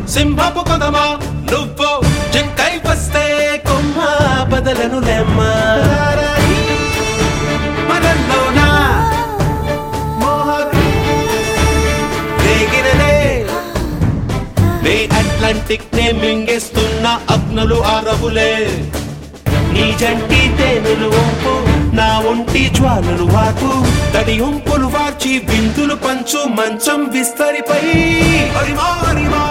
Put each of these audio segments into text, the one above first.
సింహపు కొదమా నువ్వు జంకై వస్తే కొమ్మ బదలను లెమ్మా మనల్లోనా మోహం రేగినదే వే అట్లాంటిక్ నే మింగేస్తున్న అగ్నులు ఆరవులే నీ జంటి తేనెలు వంపు నా ఒంటి జ్వాలలు వాకు తడి ఉంపులు వార్చి విందులు పంచు మంచం విస్తరిపై హరిమా హరిమా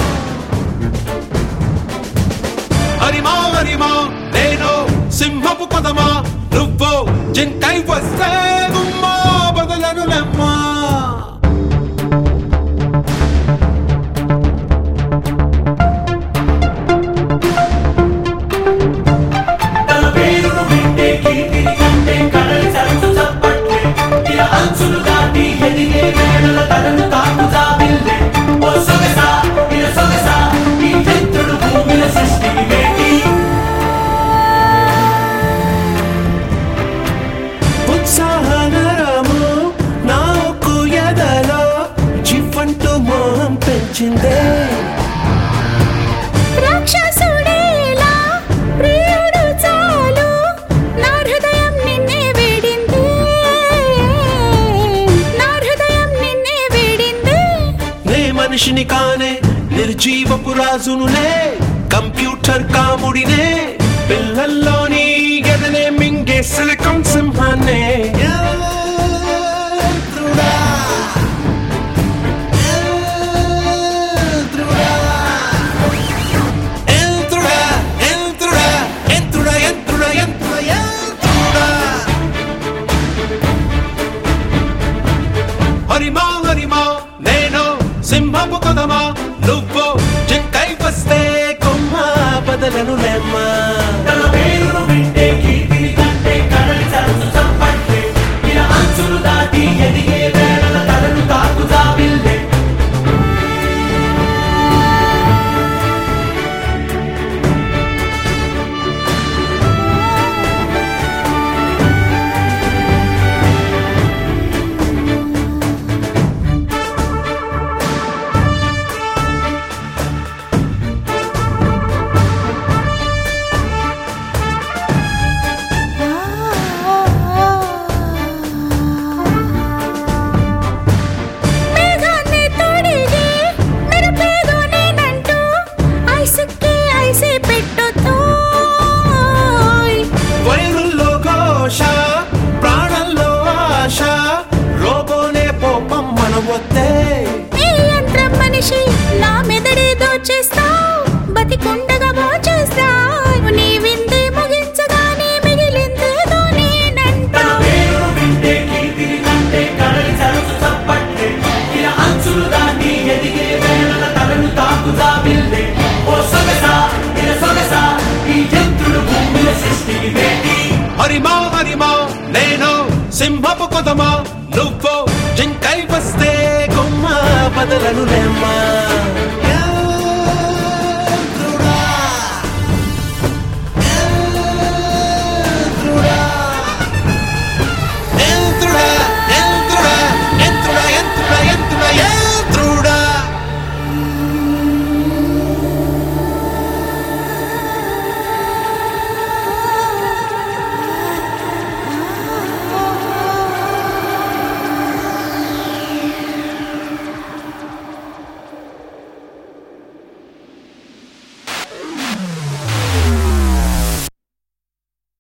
హరిమా హరిమా నేను సింహపు పదమా నువ్వు జింకై వస్తే గుమ్మా బదలను లెమ్మా తన పేరును వింటే కీర్తిని కంటే కడలి సరస్సు చప్పట్లే ఇలా అంచులు దాటి ఎదిగే వేళల తనను తాకు జాబిల్లే ఓ సొగసా ఇలా సొగసా ఈ చంద్రుడు భూమిల సృష్టికి వేటి ఉత్సాహనరము నాకు ఎదలో చివ్వంటూ మోహం పెంచిందే రాక్షసుడేలా ప్రియుడు చాలు నా హృదయం నిన్నే వేడింది నా హృదయం నిన్నే వేడింది నే మనిషిని కానే నిర్జీవపు రాజునులే కంప్యూటర్ కాముడినే పిల్లల్లోని ఎదనే మింగే సిలికం సింహాన్నే యంత్రుడా, యంత్రుడా. యంత్రుడా, యంత్రుడా, యంత్రుడా, యంత్రుడా, యంత్రుడా, యంత్రుడా. హరిమా హరిమా నేను సింహపు కదమా నువ్వు